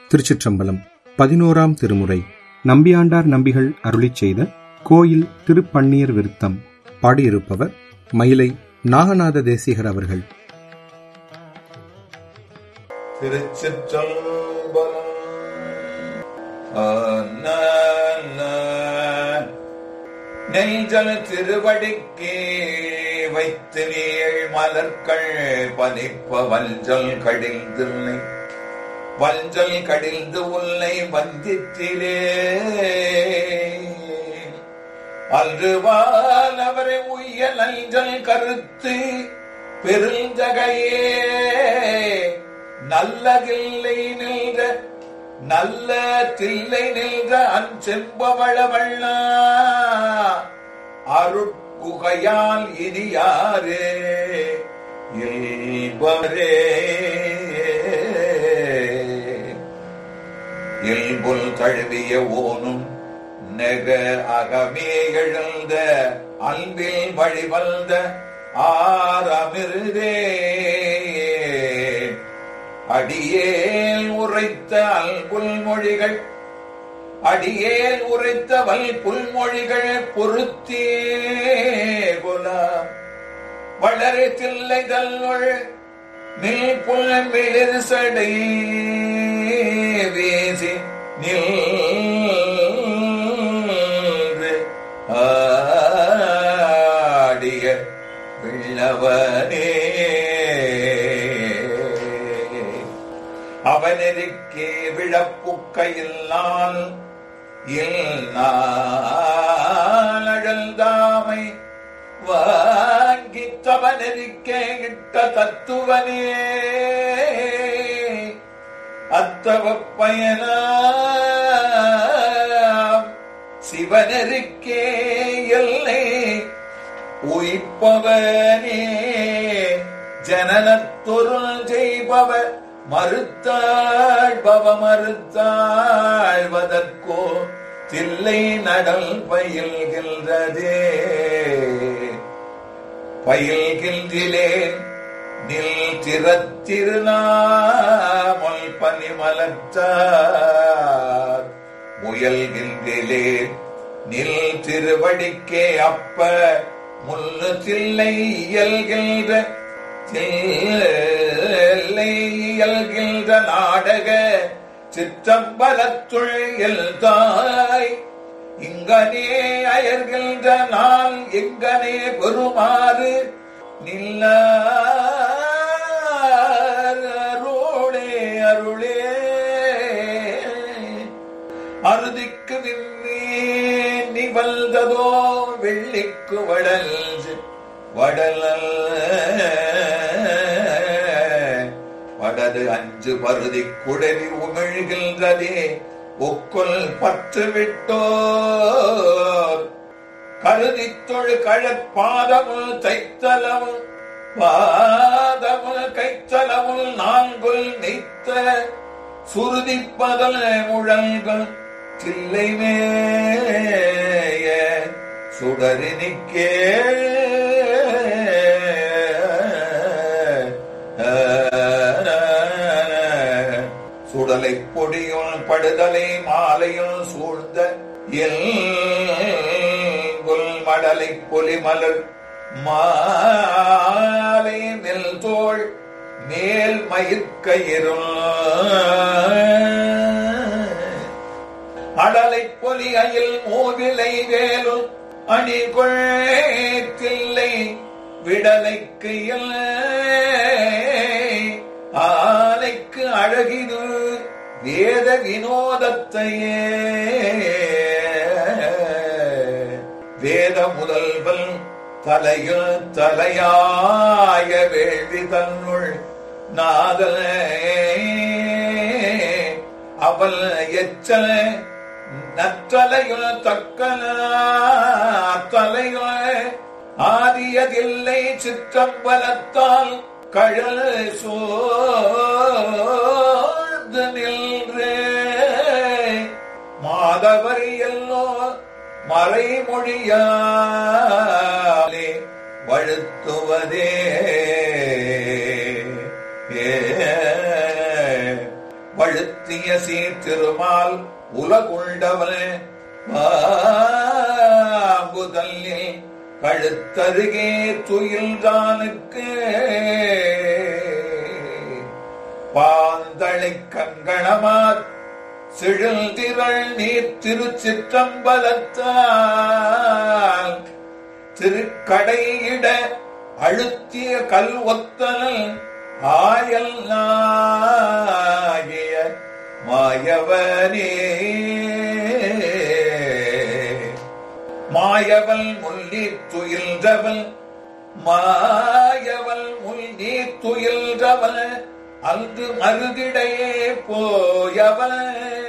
திருச்சிற்றம்பலம் பதினோராம் திருமுறை நம்பியாண்டார் நம்பிகள் அருளிச் செய்த கோயில் திருப்பன்னீர் விருத்தம் பாடியிருப்பவர் மயிலை நாகநாத தேசிகர் அவர்கள் திருச்சிற்றம்பலம் நெஞ்சல் திருவடிக்கே வைத்து நீள் மலர்கள் பனிப்ப வஞ்சல் கடில்தில்லை வஞ்சல் கடில்து உன்னை வந்தித்திலே அல்றுவால் அவரை உய்ய நஞ்சல் கருத்து பெருந்தகையே நல்லதில்லை நின்ற நல்ல தில்லை நின்ற அஞ்செம்பவளவள்ள அருட்குகையால் இனியாரே இல்பரே இல்புல் தழுவிய ஓனும் நெக அகமே எழுந்த அன்பில் வழிவந்த ஆரமிருதே அடியேல் உரைத்த அல்புல் மொழிகள் அடியேல் உரைத்த வல் புல்மொழிகள் பொருத்தே குலாம் வளரு தில்லை தல்லுள் நில் புல் மிளிர் சடை வேசி நில் ஆடிய விண்ணவனே அவனருக்கே விழப்புக்கையில் நான் அழந்தாமை வாங்கி தவனருக்கே இட்ட தத்துவனே அத்தவ பயனாம் சிவனருக்கே எல்லை உயிப்பவனே ஜனனத்தொருள் செய்பவ மறுத்தாழ்பவ மறுத்தாழ்வதற்கோ தில்லை நடல் பயில்கின்றதே பயில்கின்றிலேன் நில் திறத்திருநாமல் பனிமலத்தார் முயல்கின்றிலேன் நில் திருவடிக்கே அப்ப முள்ளு தில்லை இயல்கின்ற தில்லை இயல்கின்ற நாடக சிற்றம்பலத்துள் தாய் இங்கனே அயர்கின்ற நான் எங்கனே பெறுமாறு நில்ல அருளே அருளே அறுதிக்கு நின்னே நிவல்ததோ வெள்ளிக்கு வடல் வடல் வடது அஞ்சு பருதி குடவி உமிழ்கின்றதே ஒக்குல் பற்று விட்டோர் கருதி தொழு கழற்பாதமுள் தைத்தலமுள் பாதமுள் கைத்தலமுள் நான்குல் நெய்த்த சுருதிப்பதல் முழங்கள் தில்லை மேய சுடரினிக்கே சுடலை பொடியுள் படுதலை மாலையுள் சூழ்ந்த எல் மடலை பொலிமலர் மாலை நெல் தோள் மேல் மயிர்கயிறும் அடலை பொலி அயில் மூவிலை வேலும் அணிகொள் தில்லை விடலைக்கு ஆலைக்கு அழகிது வேத வினோதத்தையே வேத முதல்வல் தலையில் தலையாய வேள்வி தன்னுள் நாதல அவள் எச்சல நற்றலையுள் தக்கல தலையுள் ஆதியதில்லை சிற்றம்பலத்தால் கழல் சோர்ந்து நின்றே மாதவர் எல்லோ மறைமொழியாலே வழுத்துவதே ஏ பழுத்த வாழ்த்திய சீர்திருமால் உலகுண்டவன் பாம்புதல்லில் கழுத்தருகே துயில்தானுக்கு பாந்தளை கங்கணமார் சிழில் திரள் நீர் திருச்சிற்றம்பலத்தால் திருக்கடையிட அழுத்திய கல் ஒத்தனல் ஆயல் நாகிய மாயவனே மாயவல் முன்னீர் துயில்றவன் மாயவல் முன்னீர் துயில்றவன் அன்று மருதிடையே போயவன்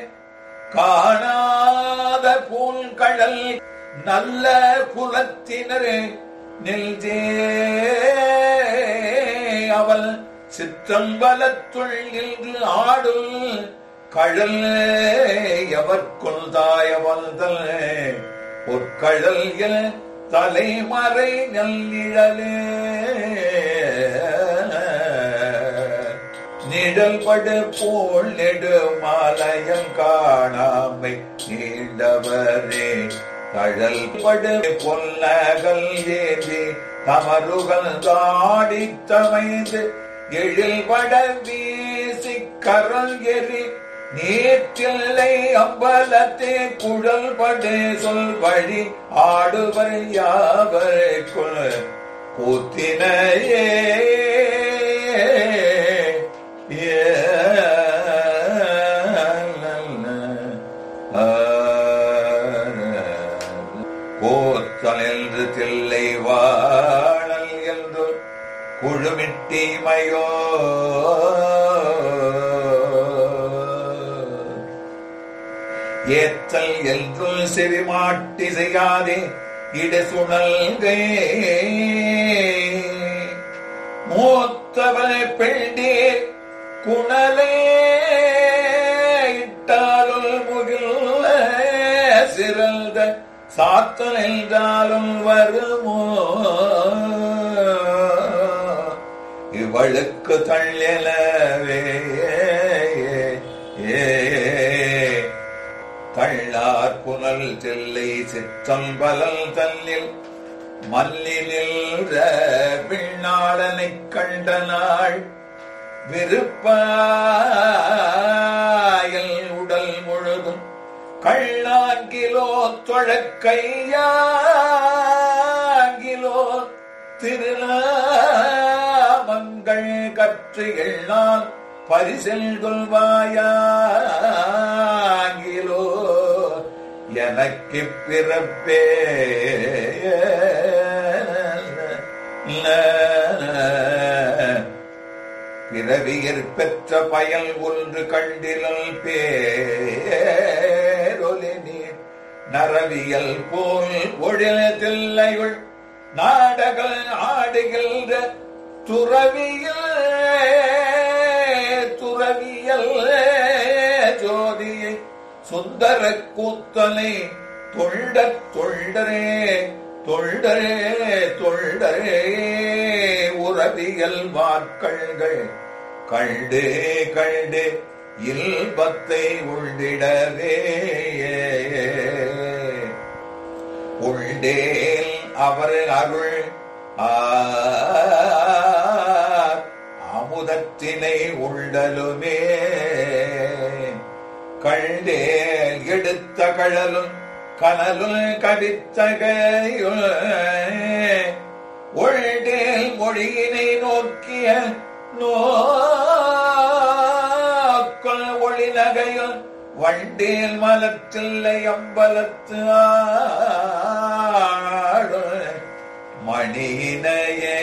காணாத பூங்கழல் நல்ல புலத்தினரே நெல்தே அவள் சிற்றம்பலத்துள் நின்று ஆடுல் கழல் எவர்க்குள் தாயவந்தல் பொற்கழல் என தலைமறை நல்லிழலே நிழல்படு போல் நெடுமாலயம் காணாமை நீண்டவரே தழல் படு பொன்னகல் ஏந்தி தமருகள் தாடி தமைந்து எழில்பட வீசி கரல் எரி நீற்றில்லை அம்பலத்தே குழல் படு சொல் வழி ஆடுவர் யாவருக்குள் கூத்தினையே போத்தல் என்று தில்லை வாழல் என்று குழுமிட்டிமையோ ஏத்தல் என்றும் செவிமாட்டி செய்யாதே இடசுணல்கே மூத்தவனை பெண்டீர் குணலே இட்டாலுள் முகில் சிறந்த சாத்தல் என்றாலும் வருமோ இவளுக்கு தள்ளலவே ஏ தள்ளார் புனல் தில்லை சித்தம் பலல் தல்லில் மல்லினில் பின்னாளனைக் கண்ட நாள் விருப்பாயல் உடல் முழுதும் கள்ளாங்கிலோ தொழக்கையாங்கிலோ திருநாமங்கள் கற்று எண்ணால் பரிசில் கொள்வாயாங்கிலோ எனக்கு பிறப்பே பிறவியர் பெற்ற பயல் ஒன்று கண்டிலல் பேரொலி நீர் நரவியல் போல் ஒழில தில்லையுள் நாடகள் ஆடுகின்ற துறவியல் துறவியல் ஜோதியை சுந்தர கூத்தனை தொண்ட தொண்டரே தொண்டரே தொண்டரே உறவியல் வாட்கள்கள் கண்டே கண்டே இல்பத்தை உள்திடவே உள்டேல் அவர் அருள் ஆர் அமுதத்தினை உள்ளலுமே கண்டேல் எடுத்த கழலும் கனலுள் கடித்தகையுள் ஒழ்டேல் மொழியினை நோக்கிய நோக்கொள் ஒளி நகையுள் வண்டேல் மலத்தில்லை அம்பலத்து ஆடு மணியினையே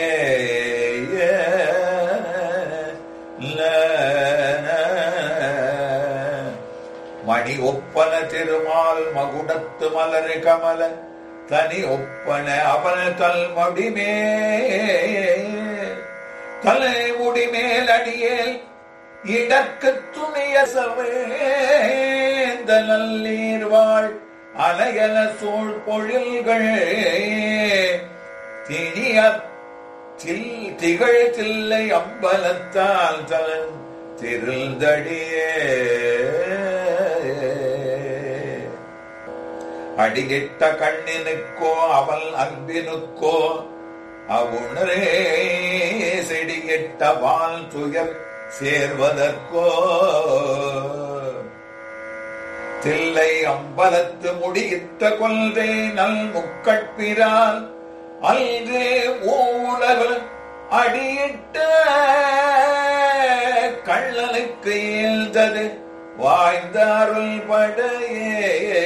மணி ஒப்பன திருமால் மகுடத்து மலர் கமல தனி ஒப்பன அவன தல்மடிமே தலை முடிமேல் அடியேல் இடக்கு துணிய சவேந்த நல்லீர் வாழ் அலையல சூழ் பொழில்கள் திணிய தில் திகழ் தில்லை அம்பலத்தால் தலன் திருந்தடியே அடியிட்ட கண்ணினுக்கோ அவள் அன்பினுக்கோ அவுணரே செடியிட்ட வால் துயர் சேர்வதற்கோ தில்லை அம்பலத்து முடியிட்ட கொள்கை நல் முக்கட்பிரால் அல்கே ஊழல் அடியிட்ட கள்ளனுக்கு இயல்ந்தது வாய்ந்த அருள் படையே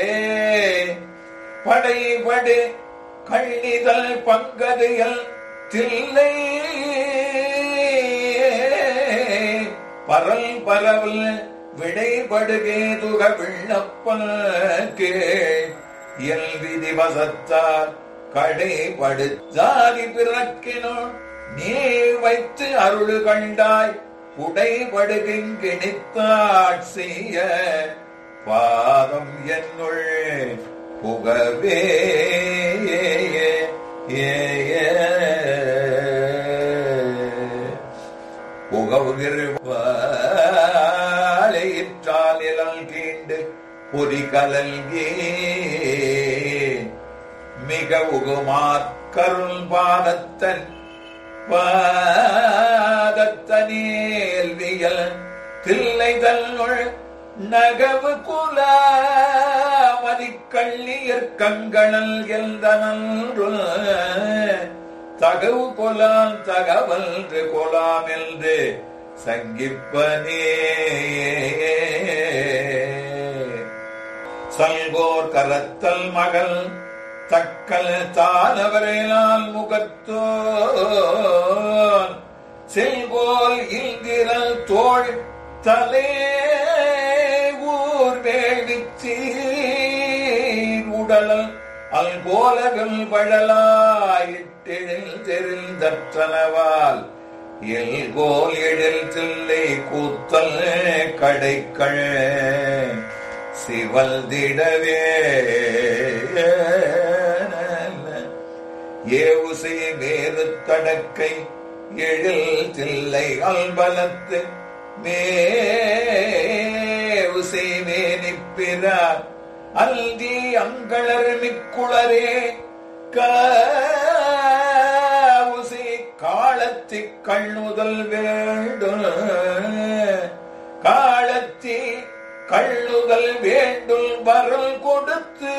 படைபடு கள்ளிதழ் பங்கதியல் தில்லை பரல் பரவல் விடைபடுகேதுக விண்ணப்பே இயல் விதி வசத்தார் கடைபடு ஜாதி பிறக்கினோ நீ வைத்து அருள் கண்டாய் உடைபடுகிணித்தாட் செய்ய பாதம் என்னுள் புகவே புகவுகிற்றால் இழல் கீண்டு பொறி கலல்கே மிக உகுமாற்கருள் பாதத்தன் பாதத்தனேல்வியல் தில்லை தல்லுள் நகவு குல மதிக்கள்ளியற் கங்கணல் எந்தனன்று தகவு கொலாம் தகவல் கொலாம் என்று சங்கிப்பனே சல்கோர் கரத்தல் மகள் தக்கல் தானவரையால் முகத்தோன் செல்கோல் இல்கிரல் தோள் தலே ஊர் வேள்வித்தீர் உடல் அல்கோலகள் வழலாயிட்டெழில் தெரிந்தற்றனவால் எல்கோல் எழில் தில்லை கூத்தல் கடைக்கள் சிவல்திடவே ஏவுசை வேறு தடக்கை எழில் தில்லை அல்பலத்து மேவுசை மேனிப்பிறார் அல்தி அங்களர் மிக்குளரே காவுசி காலத்தி கண்ணுதல் வேண்டும் காலத்தி கள்ளுதல் வேண்டும் வரல் கொடுத்து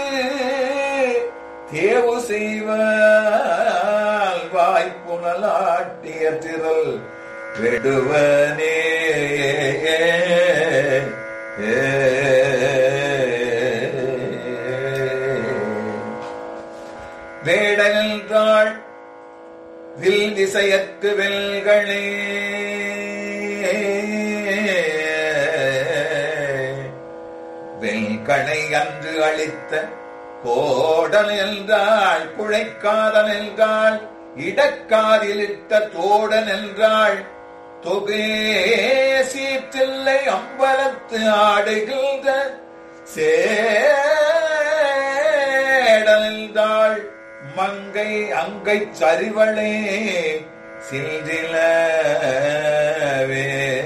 தேவு செய்வால் வாய்ப்புணலாட்டிய திரள் வெடுவனே வேடனென்றாள் வில் திசையற்கு வெல்களே வெல்கணை அன்று அளித்த கோடல் என்றாள் குழைக்காதல் என்றாள் இடக்காதிலிட்ட தோடன் என்றாள் தொகே சீற்றில்லை அம்பலத்து ஆடுகின்ற சேடல் என்றாள் மங்கை அங்கை சரிவளே சிந்திலவே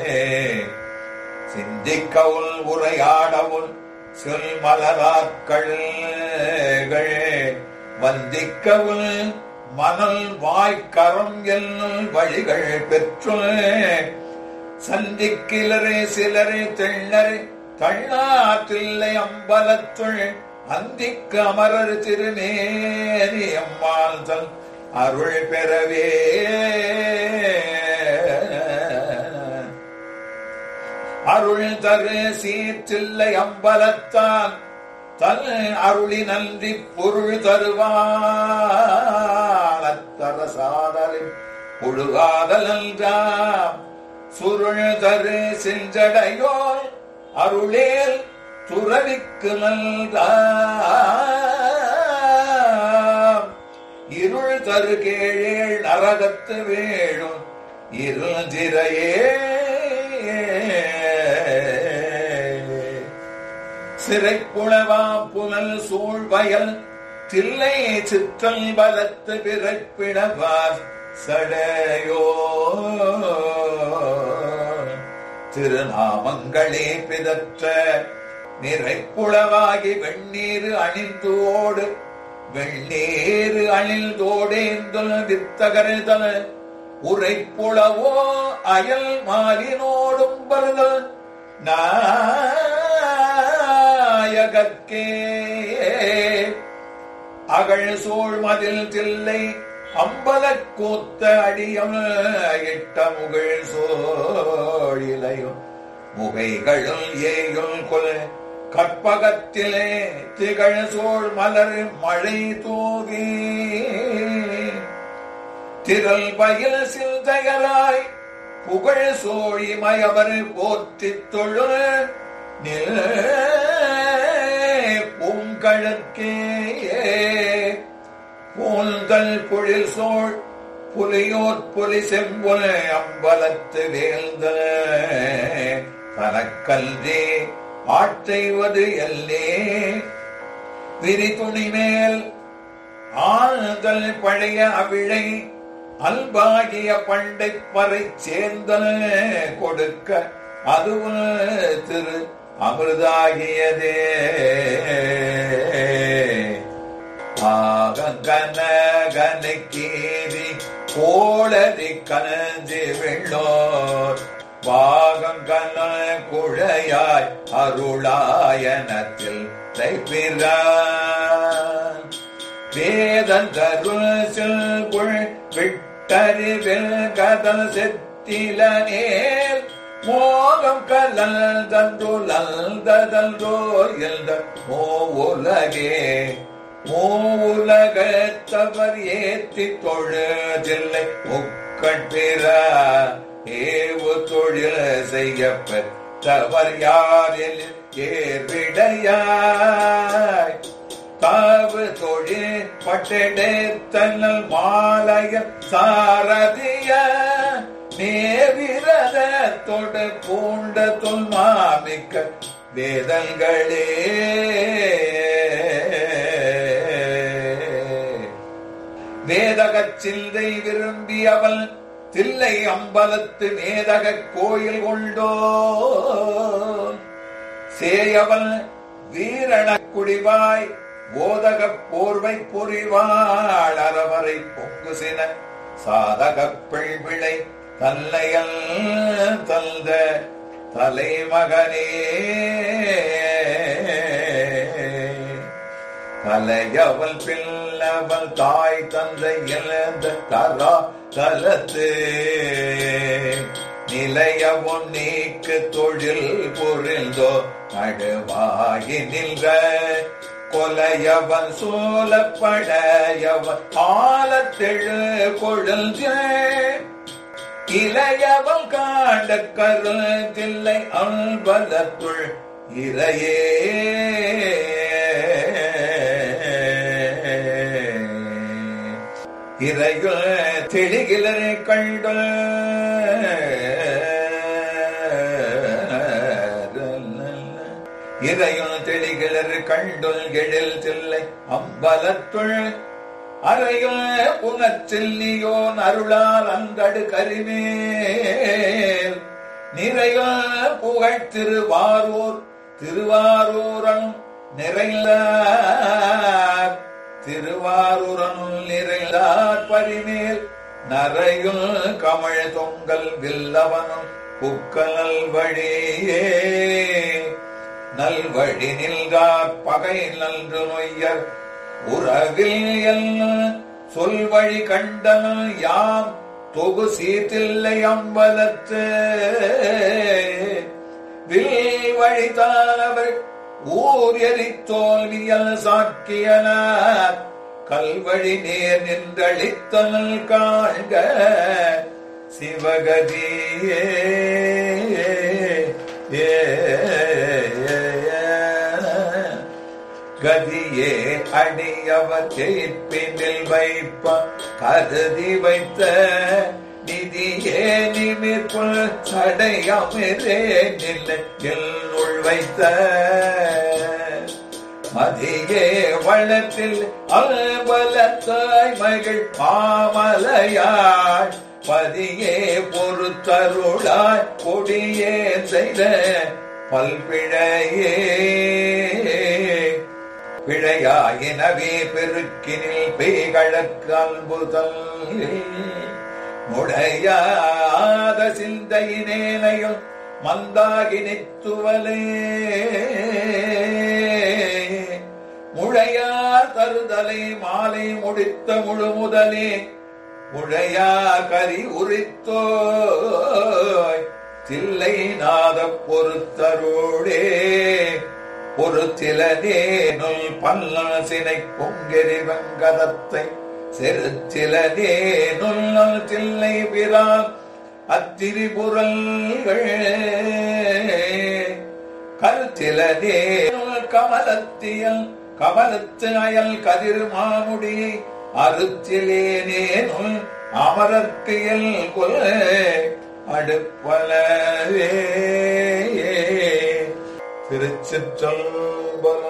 சிந்திக்கவுள் உரையாடவுள் சொல் மலராக்கள் வந்திக்கவுள் மணல் வாய்க்கரம் என்னும் வழிகள் பெற்று சந்திக்கிலரே சிலரே தெள்ளரே தள்ளாத்தில்லை அம்பலத்துள் அந்திக்கு அமரர் திருமேனி அம்மாள் தன் அருள் பெறவே அருள் தரு சீற்றில்லை அம்பலத்தான் தன் அருளி நன்றி பொருள் தருவாரசாதலின் புழுகாதல் என்றாம் சுருள் தரு செஞ்சடையோய் அருளேல் துறவிக்கு நல்காம் இருள் தரு கேழேள் நரகத்து வேழும் இருள் திரையே சிறைப்புலவாம் புனல் சூழ்வயல் தில்லை சிற்றல் பலத்து பிறப்பிடவார் சடையோ திருநாமங்களே பிதற்ற நிறைப்புளவாகி வெண்ணீரு அணிந்து ஓடு வெண்ணீரு அணிந்தோடேந்தல் வித்தகருதல உரைப்புளவோ அயல் மாலினோடும் பருதல் நாயகற்கே அகழ் சோழ் மதில் தில்லை அம்பலக் கூத்த அடியம் இட்ட முகழ் சோழிலையும் முகைகளும் ஏயுள் கொல கற்பகத்திலே திகழ் சோழ் மலர் மழை தூகி திரள் பயில் சிந்தையராய் புகழ் சோழி மயவர் போற்றித் தொழு நில் பூங்கழற்கே பூந்தல் பொழில் சோழ் புலியோர் புலி செம்புல அம்பலத்து வேந்த தனக்கல்தே ஆட்டைவது எல்லே விரி துணி மேல் ஆழ்தல் பழைய அவிழை அல்பாகிய பண்டை பறை சேர்ந்தல் கொடுக்க அதுவும் திரு அமிர்தாகியதே ஆகங்கன கனக்கீரி கோளதி கனஞ்சு வெள்ளோர் பாகங்கன குழையாய் அருளாயனத்தில் தைப்பிறான் வேதந்தருள் செல்குள் விட்டறிவில் கதல் செத்தில நேர் மோகம் கலல் தந்துலல் ததல்தோ எல்த மோ உலகே மூவுலகத்தவர் ஏத்தி தொழுதில்லை முக்கட்பிற ஏவு தொழில் செய்ய பெற்றவர் யாரில் ஏர்விடையாய் தாவு தொழில் பட்டெடுத்தல் மாலைய சாரதிய நேவிரத தொடு பூண்ட தொல்மாமிக்க வேதங்களே வேதகச் சிந்தை விரும்பியவள் தில்லை அம்பலத்து மேதக கோயில் கொண்டோ சேயவள் வீரண குடிவாய் போதக போர்வை பொறிவாள் அரவரை பொங்குசின சாதகப் பிள்விளை தல்லையல் தந்த தலைமகனே தலையவள் பிள்ளவள் தாய் தந்தை இழந்த தரா தலத்து நிலையவும் நீக்கு தொழில் புரிந்தோ நடுவாகி நின்ற கொலையவன் சூலப்படையவன் ஆலத்தெழு கொழுந்த இளையவன் காண்ட கருதில்லை அன்பலத்துள் இறையே இறையுள் தெளிகிலரை கண்ட இறையுள் தெளிகிலர் கண்டுள் எழில் தில்லை அம்பலத்துள் அறையுள் புனச்சில்லியோன் அருளால் அங்கடு கரிமேல் நிறையுள் புகழ் திருவாரூர் திருவாரூரன் நிறைந்த திருவாரூரனுள் நிறைந்தார் பரிமேல் நரையுள் கமழ் தொங்கல் வில்லவனும் புக்கலல் வழியே நல்வழி நில்கார் பகை நன்று நொய்யர் உறவில் எல்லாம் சொல்வழி கண்டனல் யாம் தொகு சீர்த்தில்லை அம்பலத்து வில் வழிதானவர் ஊர் எரி தோல்வியல் சாக்கியனார் கல்வழி நேர் நின்றளித்தனல் காண்க சிவகதியே ஏ கதியே அடியவர் கேட்பினில் வைப்ப கருதி வைத்த நிதியே நிமிர்ப்புள் சடையமிரே நிலையில் உள் வைத்த மதியே வளத்தில் அல்பலத்தாய் மகள் மாமலையாள் பதியே பொறுத்தருளாய் கொடியே செய்த பல்பிழையே பிழையாயினவே பெருக்கினில் பேய்கழக்கு அன்புதல் முடையாத சிந்தையினேனையும் மந்தாகி நித்துவலே முழையார் தருதலை மாலை முடித்த முழு முதலே முழையா கரி உரித்தோய் தில்லை நாத பொறுத்தருளே பொறுத்திலனே நுல் பல்லசினை பொங்கெரி வெங்கதத்தை செருத்திலனே நுல் தில்லை பிரான் அத்திரிபுரல்கள் கருத்திலனே நுல் கமலத்தியல் கமலத்து அயல் கதிர் மாமுடியை அறுத்திலேனேனும் அமரத்தியல் கொல் அடுப்பலவே திருச்சிற்றம்பலம்